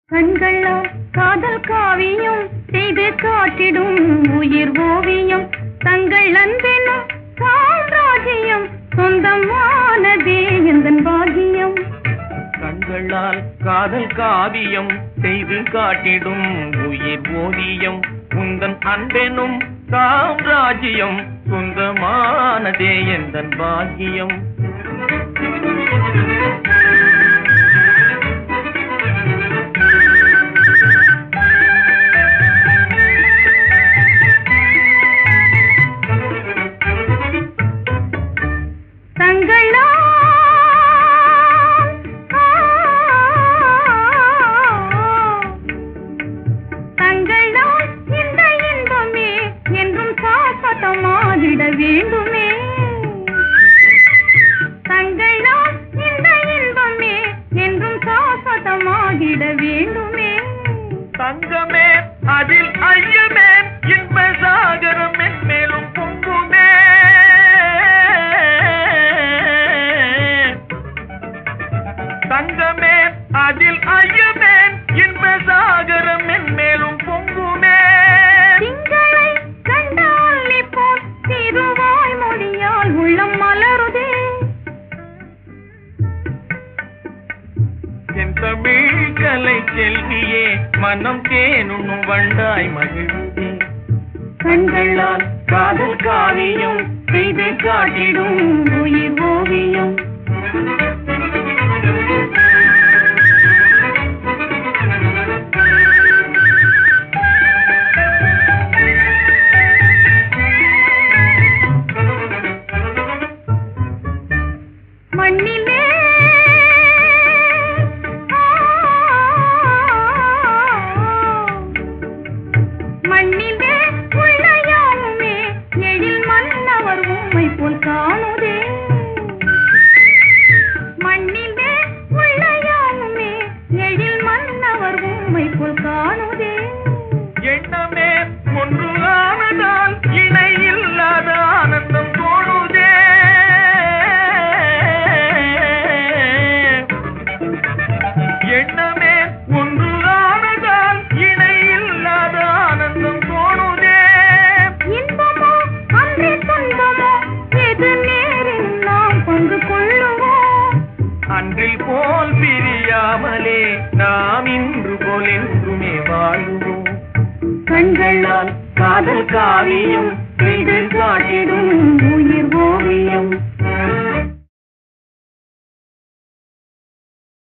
கண்களால் காதல் காவியம் செய்து காட்டிடும் உயிர் ஓவியம் தங்கள் அன்பெனும் சாம்ராஜ்யம் சொந்தமானதே எந்தன் பாகியம் கண்களால் காதல் காவியம் செய்து காட்டிடும் உயிர் ஓவியம் உந்தன் அன்பெனும் சாம்ராஜ்யம் சொந்தமானதே எந்தன் பாக்கியம் தங்களால் தங்களால் இந்த இன்பமே என்றும் சாஸ்வதமாகிட வேண்டுமே தங்களால் இந்த இன்பமே என்றும் சாஸ்வதமாகிட வேண்டுமே தங்கமே அதில் ஐயமே இன்ப சாகரம் மேலும் பொங்குமே தங்கமே அதில் ஐயமே இன்ப சாகரம் மேலும் பொங்குமே திங்களை கண்டால் இப்போ திருவாய் மொழியால் உள்ளம் மலருதே என் தமிழ் கலை செல்வியே மனம் தேனுண்ணும் வண்டாய் மகிழ்ந்தே கண்களால் காதல் காவியம் செய்து காட்டிடும் உயிர் ஓவியம் மண்ணிலே மண்ணிலே உள்ள யாவுமே எழில் மன்னவர் உம்மை போல் காணுதே மண்ணிலே உள்ள யாவுமே எழில் மன்னவர் உம்மை போல் காணுதே எண்ணமே ஒன்று ஆனதால் இணை இல்லாத ஆனந்தம் தோணுதே எண்ணமே ஒன்று ஆனதால் இணை இல்லாத ஆனந்தம் தோணுதே இன்பமோ அன்றே துன்பமோ எது நேரில் நாம் பங்கு கொள்ளுவோம் அன்றில் போல் பிரியாமலே நாம் இன்று போல் என்றுமே வாழ்வோம் கண்களால் காதல் காவியம் செய்து காட்டிடும் உயிர் ஓவியம்